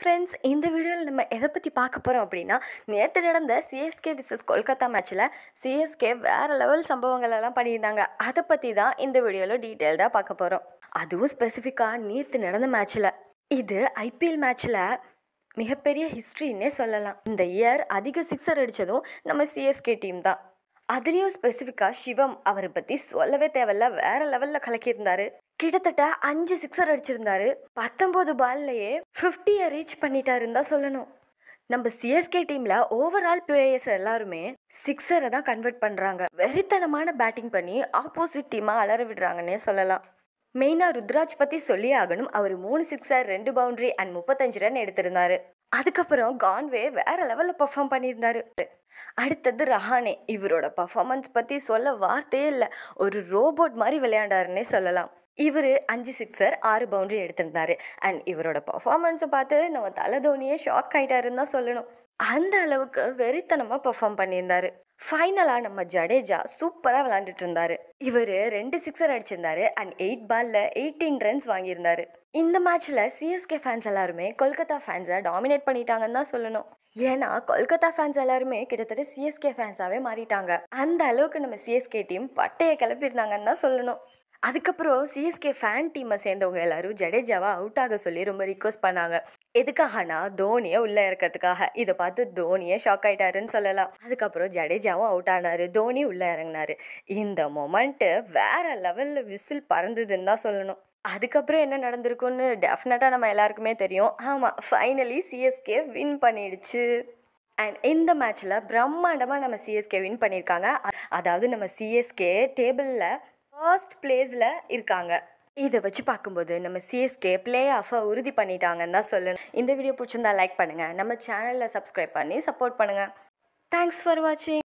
friends இந்த வீடியோவில் நம்ம எதை பற்றி பார்க்க போகிறோம் அப்படின்னா நேற்று நடந்த சிஎஸ்கே விசஸ் கொல்கத்தா மேட்ச்சில் சிஎஸ்கே வேறு லெவல் சம்பவங்கள் எல்லாம் பண்ணியிருந்தாங்க அதை பற்றி தான் இந்த வீடியோவில் டீட்டெயில்டாக பார்க்க போகிறோம் அதுவும் ஸ்பெசிஃபிக்காக நேற்று நடந்த மேட்ச்சில் இது ஐபிஎல் மேட்ச்சில் மிகப்பெரிய ஹிஸ்ட்ரின்னே சொல்லலாம் இந்த இயர் அதிக சிக்ஸர் அடித்ததும் நம்ம சிஎஸ்கே டீம் தான் அதுலேயும் ஸ்பெசிஃபிக்காக சிவம் அவரை பற்றி சொல்லவே தேவையில்ல வேற லெவலில் கலக்கியிருந்தாரு கிட்டத்தட்ட அஞ்சு சிக்ஸர் அடிச்சிருந்தாரு பத்தொம்போது பால்லையே ஃபிஃப்டியை ரீச் பண்ணிட்டாருன்னு தான் சொல்லணும் நம்ம சிஎஸ்கே டீமில் ஓவரால் பிளேயர்ஸ் எல்லாருமே சிக்ஸரை தான் கன்வெர்ட் பண்ணுறாங்க வெறித்தனமான பேட்டிங் பண்ணி ஆப்போசிட் டீமாக அலற விடுறாங்கன்னே சொல்லலாம் மெயினாக ருத்ராஜ் பற்றி சொல்லி ஆகணும் அவர் மூணு சிக்ஸர் ரெண்டு பவுண்டரி அண்ட் முப்பத்தஞ்சு ரன் எடுத்திருந்தாரு அதுக்கப்புறம் கான்வே வேற லெவலில் பெர்ஃபார்ம் பண்ணியிருந்தாரு அடுத்தது ரஹானே இவரோட பர்ஃபார்மன்ஸ் பற்றி சொல்ல வார்த்தையே இல்லை ஒரு ரோபோட் மாதிரி விளையாண்டாருன்னே சொல்லலாம் இவர் அஞ்சு சிக்ஸர் ஆறு பவுண்டரி எடுத்திருந்தாரு அண்ட் இவரோட பர்ஃபார்மன்ஸை பார்த்து நம்ம தலை தோனியே ஷாக் ஆகிட்டாருன்னு தான் சொல்லணும் அந்த அளவுக்கு வெறித்தனமாக பெர்ஃபார்ம் பண்ணியிருந்தாரு ஃபைனலாக நம்ம ஜடேஜா சூப்பராக விளாண்டுட்டு இருந்தாரு இவர் ரெண்டு சிக்ஸர் அடிச்சிருந்தாரு அண்ட் எயிட் பாலில் எயிட்டீன் ரன்ஸ் வாங்கியிருந்தாரு இந்த மேட்ச்சில் சிஎஸ்கே ஃபேன்ஸ் எல்லாருமே கொல்கத்தா ஃபேன்ஸை டாமினேட் பண்ணிட்டாங்கன்னு தான் சொல்லணும் ஏன்னா கொல்கத்தா ஃபேன்ஸ் எல்லாருமே கிட்டத்தட்ட சிஎஸ்கே ஃபேன்ஸாகவே மாறிட்டாங்க அந்த அளவுக்கு நம்ம சிஎஸ்கே டீம் பட்டையை கிளப்பியிருந்தாங்கன்னு தான் சொல்லணும் அதுக்கப்புறம் சிஎஸ்கே ஃபேன் டீமை சேர்ந்தவங்க எல்லாரும் ஜடேஜாவை அவுட் ஆக சொல்லி ரொம்ப ரிக்வஸ்ட் பண்ணாங்க எதுக்காகனா தோனியை உள்ளே இறக்கிறதுக்காக இதை பார்த்து தோனியே ஷாக் ஆயிட்டாருன்னு சொல்லலாம் அதுக்கப்புறம் ஜடேஜாவும் அவுட் ஆனாரு தோனி உள்ளே இறங்கினாரு இந்த மொமெண்ட்டு வேற லெவலில் விசில் பறந்ததுன்னு தான் சொல்லணும் அதுக்கப்புறம் என்ன நடந்திருக்குன்னு டெஃபினட்டாக நம்ம எல்லாருக்குமே தெரியும் ஆமாம் ஃபைனலி சிஎஸ்கே வின் பண்ணிடுச்சு அண்ட் இந்த மேட்ச்சில் பிரம்மாண்டமாக நம்ம சிஎஸ்கே வின் பண்ணியிருக்காங்க அதாவது நம்ம சிஎஸ்கே டேபிளில் ஃபர்ஸ்ட் பிளேஸில் இருக்காங்க இதை வச்சு பார்க்கும்போது நம்ம சிஎஸ்கே பிளே ஆஃபை உறுதி பண்ணிட்டாங்கன்னு தான் சொல்லணும் இந்த வீடியோ பிடிச்சிருந்தா லைக் பண்ணுங்கள் நம்ம சேனலில் சப்ஸ்கிரைப் பண்ணி சப்போர்ட் பண்ணுங்கள் தேங்க்ஸ் ஃபார் வாட்சிங்